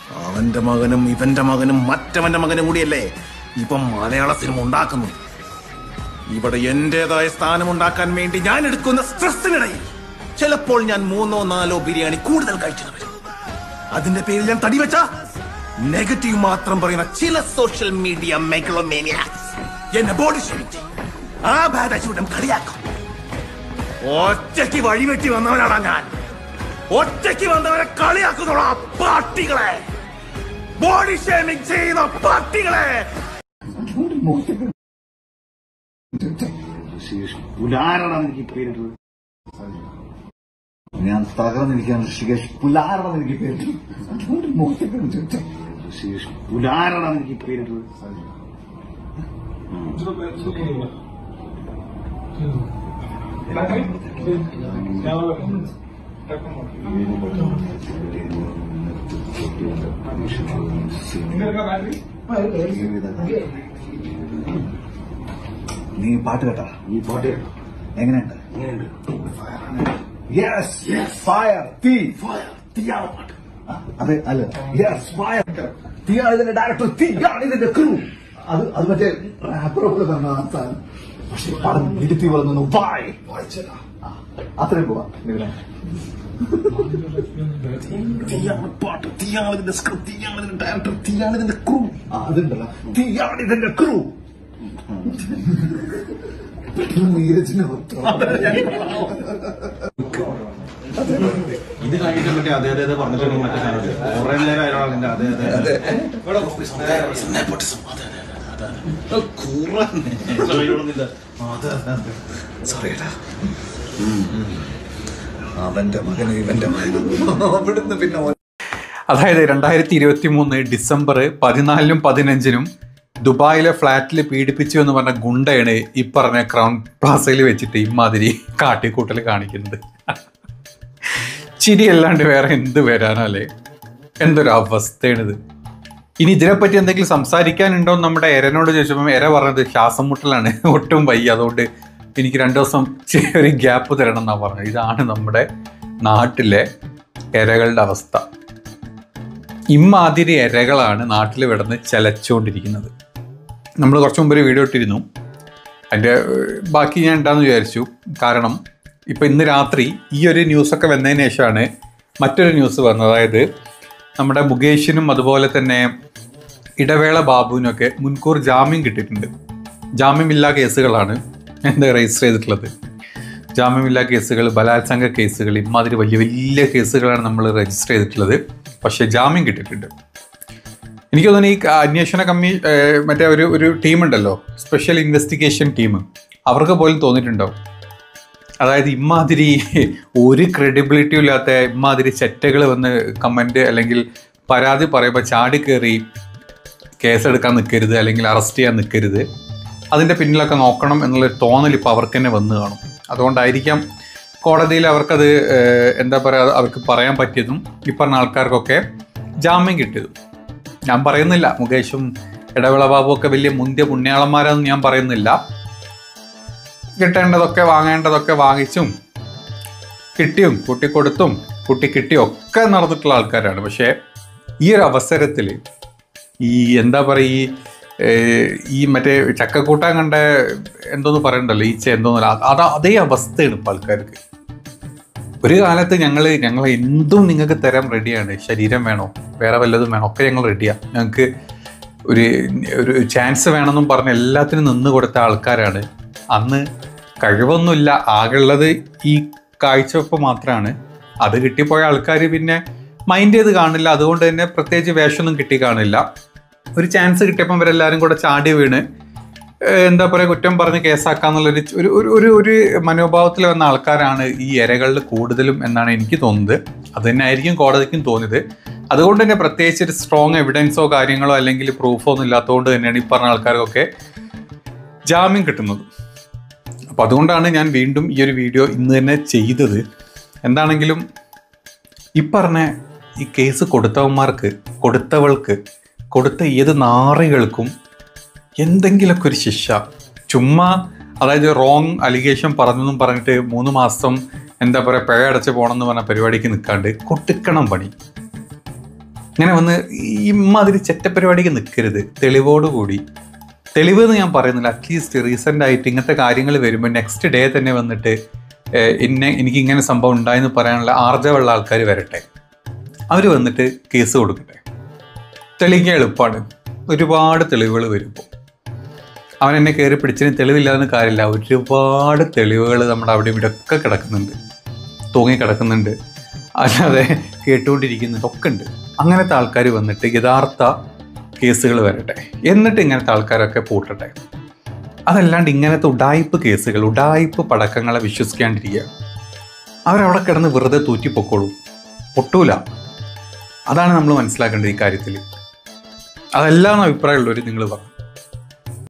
അവന്റെ മകനും ഇവന്റെ മകനും മറ്റവന്റെ മകനും കൂടിയല്ലേ ഇപ്പം മലയാള സിനിമ ഉണ്ടാക്കുന്നു ഇവിടെ എന്റേതായ സ്ഥാനം ഉണ്ടാക്കാൻ വേണ്ടി ഞാൻ എടുക്കുന്ന സ്ട്രെസ്സിനിടയിൽ ചിലപ്പോൾ ഞാൻ മൂന്നോ നാലോ ബിരിയാണി കൂടുതൽ കഴിച്ചത് വരും അതിന്റെ പേരിൽ ഞാൻ തടി വെച്ച നെഗറ്റീവ് മാത്രം പറയുന്ന ചില സോഷ്യൽ മീഡിയ മെഗളോമേനിയാക്സ് എന്നെ ബോഡി ഷേമിങ് ചെയ്യും ആ ബാധാശൂടം കളിയാക്കും ഒറ്റയ്ക്ക് വഴിവെട്ടി വന്നവനാണ് ഞാൻ ഒറ്റയ്ക്ക് വന്നവരെ കളിയാക്കുന്നുള്ള പാട്ടികളെ ബോഡി ഷേമിങ് ചെയ്യുന്ന പാട്ടികളെ പുലാരാണ് എനിക്ക് പേരിട്ടത് ഞാൻ തകർന്നിരിക്കുകയാണ് ഋഷികേഷ് പുലാരാണ് എനിക്ക് പേരിട്ടത് ഋഷികേഷ് പുലാരാണ് എനിക്ക് പേരിട്ടത് നീ പാട്ട് കേട്ടാ ഈ പാട്ട് എങ്ങനെയുണ്ട് യെസ് ഫയർ തീ ഫയർ തീയാണ് പാട്ട് അതെ അല്ല യെസ് ഫയർ തീയാണ് ഇതിന്റെ ഡയറക്ടർ തീയാണ് ഇതിന്റെ ക്രൂ അത് അത് മറ്റേ അപ്പുറം പറഞ്ഞ ആ സാധനം പക്ഷെ പടം ഇരുത്തി വളർന്നു വായ് വായിച്ചല്ല അത്രയും പോവാ നിങ്ങളെ തീയാണ് പാട്ട് തീയാണ് ഇതിന്റെ സ്ക്രിപ്റ്റ് തീയാണ് ഇതിന്റെ ഡയറക്ടർ തീയാണ് ഇതിന്റെ ക്രൂ അതുണ്ടല്ലോ തീയാണ് ഇതിന്റെ ക്രൂ നീരജിനെ ഇത് കഴിഞ്ഞിട്ട് മറ്റേ അതെ അതെ പറഞ്ഞിട്ടുണ്ടെങ്കിൽ മറ്റേ സാധനം കുറെ നേരം അയാളെ അതെ അതെ സോറിയടാ അവന്റെ മകന് ഇവന്റെ മകനും അവിടുന്ന് പിന്നെ ഓൻ അതായത് രണ്ടായിരത്തി ഇരുപത്തി മൂന്ന് ഡിസംബർ പതിനാലിനും പതിനഞ്ചിനും ദുബായിലെ ഫ്ലാറ്റിൽ പീഡിപ്പിച്ചു എന്ന് പറഞ്ഞ ഗുണ്ടയാണ് ഈ പറഞ്ഞ ക്രൗൺ പ്ലാസയിൽ വെച്ചിട്ട് ഇമാതിരി കാട്ടിക്കൂട്ടൽ കാണിക്കുന്നത് ചിരി അല്ലാണ്ട് വേറെ എന്ത് വരാനല്ലേ എന്തൊരു അവസ്ഥയാണിത് ഇനി ഇതിനെപ്പറ്റി എന്തെങ്കിലും സംസാരിക്കാനുണ്ടോ എന്ന് നമ്മുടെ എരനോട് ചോദിച്ചപ്പോൾ എര പറഞ്ഞത് ശ്വാസം മുട്ടലാണ് ഒട്ടും വയ്യ അതുകൊണ്ട് എനിക്ക് രണ്ടു ദിവസം ഒരു ഗ്യാപ്പ് തരണം എന്നാണ് പറഞ്ഞത് ഇതാണ് നമ്മുടെ നാട്ടിലെ എരകളുടെ അവസ്ഥ ഇമ്മാതിരി എരകളാണ് നാട്ടിൽ വിടന്ന് ചലച്ചുകൊണ്ടിരിക്കുന്നത് നമ്മൾ കുറച്ച് മുമ്പ് ഒരു വീഡിയോ ഇട്ടിരുന്നു അതിൻ്റെ ഏഹ്, ബാക്കി ഞാൻ ഉണ്ടാന്ന് വിചാരിച്ചു കാരണം ഇപ്പോൾ ഇന്ന് രാത്രി ഈ ഒരു ന്യൂസൊക്കെ വന്നതിന് ശേഷമാണ് മറ്റൊരു ന്യൂസ് വന്നത് അതായത് നമ്മുടെ മുകേഷിനും അതുപോലെ തന്നെ ഇടവേള ബാബുവിനൊക്കെ മുൻകൂർ ജാമ്യം കിട്ടിയിട്ടുണ്ട് ജാമ്യമില്ലാ കേസുകളാണ് എന്താ രജിസ്റ്റർ ചെയ്തിട്ടുള്ളത് ജാമ്യമില്ലാ കേസുകൾ ബലാത്സംഗ കേസുകൾ ഇമാതിരി വലിയ വലിയ കേസുകളാണ് നമ്മൾ രജിസ്റ്റർ ചെയ്തിട്ടുള്ളത് പക്ഷേ ജാമ്യം കിട്ടിയിട്ടുണ്ട് എനിക്ക് തോന്നുന്നു ഈ അന്വേഷണ കമ്മീ ഏഹ് മറ്റേ ഒരു ഒരു ടീമുണ്ടല്ലോ സ്പെഷ്യൽ ഇൻവെസ്റ്റിഗേഷൻ ടീം അവർക്ക് പോലും തോന്നിയിട്ടുണ്ടാവും അതായത് ഇമാതിരി ഒരു ക്രെഡിബിലിറ്റിയും ഇല്ലാത്ത ഇമാതിരി ചെറ്റകൾ വന്ന് കമൻറ്റ് അല്ലെങ്കിൽ പരാതി പറയുമ്പോൾ ചാടി കയറി കേസെടുക്കാൻ നിൽക്കരുത് അല്ലെങ്കിൽ അറസ്റ്റ് ചെയ്യാൻ നിൽക്കരുത് അതിൻ്റെ പിന്നിലൊക്കെ നോക്കണം എന്നുള്ളൊരു തോന്നൽ ഇപ്പോൾ അവർക്ക് തന്നെ വന്നു കാണും അതുകൊണ്ടായിരിക്കാം കോടതിയിൽ അവർക്കത് ഏഹ്, എന്താ പറയുക അവർക്ക് പറയാൻ പറ്റിയതും ഈ പറഞ്ഞ ആൾക്കാർക്കൊക്കെ ജാമ്യം കിട്ടിയതും ഞാൻ പറയുന്നില്ല മുകേഷും ഇടവിള ബാബു ഒക്കെ വലിയ മുന്തിയ പുണ്യാളന്മാരാണെന്ന് ഞാൻ പറയുന്നില്ല കിട്ടേണ്ടതൊക്കെ വാങ്ങേണ്ടതൊക്കെ വാങ്ങിച്ചും കിട്ടിയും കുട്ടിക്കൊടുത്തും കുട്ടി കിട്ടിയും ഒക്കെ നടന്നിട്ടുള്ള ആൾക്കാരാണ് പക്ഷേ ഈ ഒരു അവസരത്തിൽ ഈ എന്താ പറയുക ഈ ഏഹ്, ഈ മറ്റേ ചക്കക്കൂട്ടാൻ കണ്ട എന്തോന്ന് പറയണ്ടല്ലോ ഈച്ച എന്തോന്നല്ല അത് അതേ അവസ്ഥയാണ് ഇപ്പം ആൾക്കാർക്ക് ഒരു കാലത്ത് ഞങ്ങൾ ഞങ്ങൾ എന്തും നിങ്ങൾക്ക് തരാൻ റെഡിയാണ് ശരീരം വേണോ വേറെ വല്ലതും വേണോ ഒക്കെ ഞങ്ങൾ റെഡിയാണ് ഞങ്ങൾക്ക് ഒരു ഒരു ചാൻസ് വേണമെന്നും പറഞ്ഞ് എല്ലാത്തിനും നിന്ന് കൊടുത്ത ആൾക്കാരാണ് അന്ന് കഴിവൊന്നുമില്ല ആകെയുള്ളത് ഈ കാഴ്ചവെപ്പ് മാത്രമാണ് അത് കിട്ടിപ്പോയ ആൾക്കാർ പിന്നെ മൈൻഡ് ചെയ്ത് കാണില്ല അതുകൊണ്ട് തന്നെ പ്രത്യേകിച്ച് വേഷമൊന്നും കിട്ടി കാണില്ല ഒരു ചാൻസ് കിട്ടിയപ്പം ഇവരെല്ലാവരും കൂടെ ചാടി വീണ് ഏഹ് എന്താ പറയുക കുറ്റം പറഞ്ഞ് കേസാക്കാന്നുള്ളൊരു ഒരു ഒരു ഒരു ഒരു മനോഭാവത്തിൽ വന്ന ആൾക്കാരാണ് ഈ ഇരകളിൽ കൂടുതലും എന്നാണ് എനിക്ക് തോന്നുന്നത് അത് തന്നെ ആയിരിക്കും കോടതിക്കും തോന്നിയത് അതുകൊണ്ട് തന്നെ പ്രത്യേകിച്ച് ഒരു സ്ട്രോങ് എവിഡൻസോ കാര്യങ്ങളോ അല്ലെങ്കിൽ പ്രൂഫോ ഒന്നും ഇല്ലാത്തതുകൊണ്ട് തന്നെയാണ് ഈ പറഞ്ഞ ആൾക്കാർക്കൊക്കെ ജാമ്യം കിട്ടുന്നത് അപ്പം അതുകൊണ്ടാണ് ഞാൻ വീണ്ടും ഈ ഒരു വീഡിയോ ഇന്ന് തന്നെ ചെയ്തത് എന്താണെങ്കിലും ഈ പറഞ്ഞ ഈ കേസ് കൊടുത്തവന്മാർക്ക് കൊടുത്തവൾക്ക് കൊടുത്ത ഏത് നാറികൾക്കും എന്തെങ്കിലുമൊക്കെ ഒരു ശിക്ഷ ചുമ്മാ അതായത് റോങ് അലിഗേഷൻ പറഞ്ഞെന്നും പറഞ്ഞിട്ട് മൂന്ന് മാസം എന്താ പറയുക പിഴ അടച്ച് പോകണമെന്ന് പറഞ്ഞ പരിപാടിക്ക് നിൽക്കാണ്ട് കൊട്ടിക്കണം പണി ഇങ്ങനെ വന്ന് ഈ ഇമ്മാതിരി ചെറ്റപ്പരിപാടിക്ക് നിൽക്കരുത് തെളിവോടുകൂടി തെളിവ് എന്ന് ഞാൻ പറയുന്നില്ല അറ്റ്ലീസ്റ്റ് റീസെൻ്റ് ആയിട്ട് ഇങ്ങനത്തെ കാര്യങ്ങൾ വരുമ്പോൾ നെക്സ്റ്റ് ഡേ തന്നെ വന്നിട്ട് ഏഹ്, ഇന്നെ എനിക്ക് ഇങ്ങനെ സംഭവം ഉണ്ടായെന്ന് പറയാനുള്ള ആർജവമുള്ള ആൾക്കാർ വരട്ടെ അവർ വന്നിട്ട് കേസ് കൊടുക്കട്ടെ തെളിയിക്കാൻ എളുപ്പമാണ് ഒരുപാട് തെളിവുകൾ വരുമ്പോൾ അവൻ എന്നെ കയറി പിടിച്ചതിന് തെളിവില്ലാന്ന് കാര്യമില്ല ഒരുപാട് തെളിവുകൾ നമ്മുടെ അവിടെ ഇവിടെ ഒക്കെ കിടക്കുന്നുണ്ട് തൂങ്ങി കിടക്കുന്നുണ്ട് അല്ലാതെ കേട്ടുകൊണ്ടിരിക്കുന്നുണ്ട് ഒക്കെ ഉണ്ട് അങ്ങനത്തെ ആൾക്കാർ വന്നിട്ട് യഥാർത്ഥ കേസുകൾ വരട്ടെ എന്നിട്ട് ഇങ്ങനത്തെ ആൾക്കാരൊക്കെ പൂട്ടട്ടെ അതല്ലാണ്ട് ഇങ്ങനത്തെ ഉഡായിപ്പ് കേസുകൾ ഉഡായിപ്പ് പടക്കങ്ങളെ വിശ്വസിക്കാണ്ടിരിക്കുക അവരവിടെ കിടന്ന് വെറുതെ തൂറ്റിപ്പൊക്കോളൂ പൊട്ടൂല അതാണ് നമ്മൾ മനസ്സിലാക്കേണ്ടത് ഈ കാര്യത്തിൽ അതല്ലാന്ന് അഭിപ്രായമുള്ളവർ നിങ്ങൾ പറഞ്ഞു